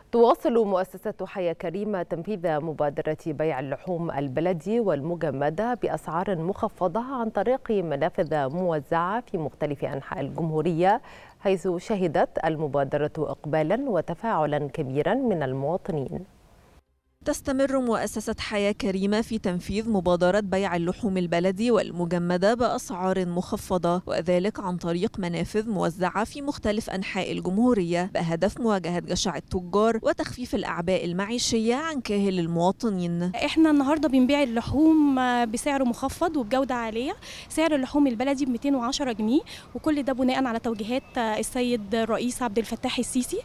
تواصل مؤسسة حياة كريمة تنفيذ مبادرة بيع اللحوم البلدي والمجمدة بأسعار مخفضة عن طريق منافذ موزعة في مختلف أنحاء الجمهورية حيث شهدت المبادرة إقبالا وتفاعلا كبيرا من المواطنين تستمر مؤسسة حياة كريمة في تنفيذ مبادرة بيع اللحوم البلدي والمجمدة بأسعار مخفضة وذلك عن طريق منافذ موزعة في مختلف أنحاء الجمهورية بهدف مواجهة جشع التجار وتخفيف الأعباء المعيشية عن كاهل المواطنين احنا النهارده بنبيع اللحوم بسعر مخفض وبجودة عالية سعر اللحوم البلدي ب 210 جنيه وكل ده بناء على توجيهات السيد الرئيس عبد الفتاح السيسي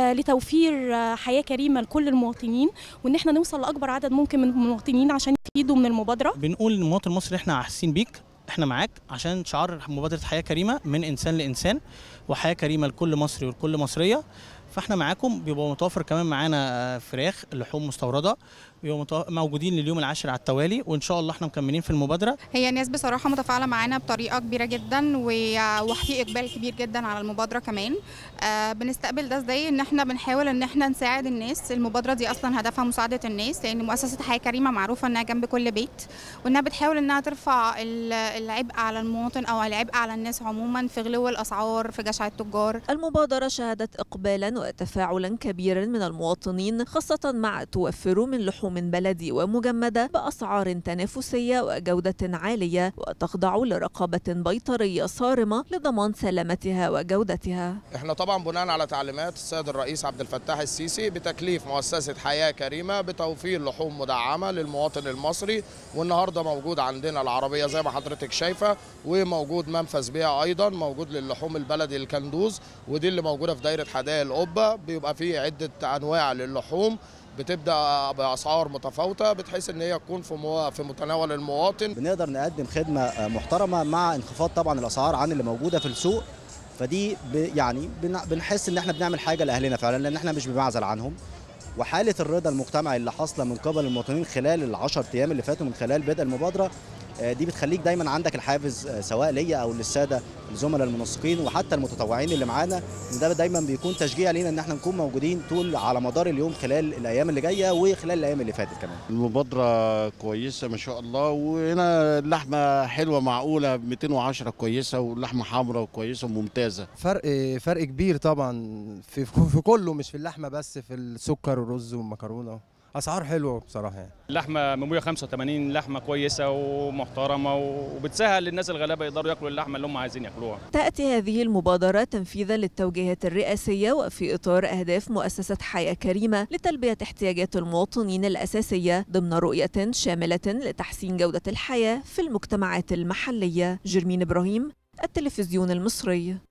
لتوفير حياة كريمة لكل المواطنين وان احنا نوصل لاكبر عدد ممكن من المواطنين عشان يفيدوا من المبادره بنقول للمواطن المصري احنا حاسين بيك احنا معاك عشان شعار مبادره حياه كريمه من انسان لانسان وحياه كريمه لكل مصري ولكل مصريه فاحنا معاكم بيبقى متوفر كمان معانا فراخ لحوم مستورده بيبقوا موجودين لليوم العاشر على التوالي وان شاء الله احنا مكملين في المبادره هي ناس بصراحه متفاعله معانا بطريقه كبيره جدا وفي اقبال كبير جدا على المبادره كمان آه بنستقبل ده ازاي ان احنا بنحاول ان احنا نساعد الناس المبادره دي اصلا هدفها مساعده الناس لان مؤسسه حياه كريمه معروفه انها جنب كل بيت وانها بتحاول انها ترفع العبء على المواطن او العبء على الناس عموما في غلو الاسعار في جشع التجار المبادره شهدت اقبالا وتفاعلا كبيرا من المواطنين خاصه مع توفر من لحوم لحوم بلدي ومجمدة بأسعار تنافسية وجودة عالية وتخضع لرقابة بيطرية صارمة لضمان سلامتها وجودتها احنا طبعا بناء على تعليمات السيد الرئيس عبد الفتاح السيسي بتكليف مؤسسة حياة كريمة بتوفير لحوم مدعمة للمواطن المصري والنهاردة موجود عندنا العربية زي ما حضرتك شايفة وموجود منفذ بيع أيضا موجود للحوم البلدي الكندوز ودي اللي موجودة في دايرة حدائق القبة بيبقى فيه عدة أنواع للحوم بتبدا باسعار متفاوته بتحيث ان هي تكون في مو... في متناول المواطن بنقدر نقدم خدمه محترمه مع انخفاض طبعا الاسعار عن اللي موجوده في السوق فدي ب... يعني بن... بنحس ان احنا بنعمل حاجه لاهلنا فعلا لان احنا مش بنعزل عنهم وحاله الرضا المجتمعي اللي حاصله من قبل المواطنين خلال العشر ايام اللي فاتوا من خلال بدء المبادره دي بتخليك دايما عندك الحافز سواء ليا او للساده الزملاء المنسقين وحتى المتطوعين اللي معانا ده دايما بيكون تشجيع لينا ان احنا نكون موجودين طول على مدار اليوم خلال الايام اللي جايه وخلال الايام اللي فاتت كمان. المبادره كويسه ما شاء الله وهنا اللحمه حلوه معقوله 210 كويسه واللحمه حمراء وكويسه وممتازه. فرق فرق كبير طبعا في في كله مش في اللحمه بس في السكر والرز والمكرونه. اسعار حلوه بصراحه يعني. اللحمه من 185 لحمه كويسه ومحترمه وبتسهل للناس الغلابه يقدروا ياكلوا اللحمه اللي هم عايزين ياكلوها. تاتي هذه المبادره تنفيذا للتوجيهات الرئاسيه وفي اطار اهداف مؤسسه حياه كريمه لتلبيه احتياجات المواطنين الاساسيه ضمن رؤيه شامله لتحسين جوده الحياه في المجتمعات المحليه. جرمين ابراهيم التلفزيون المصري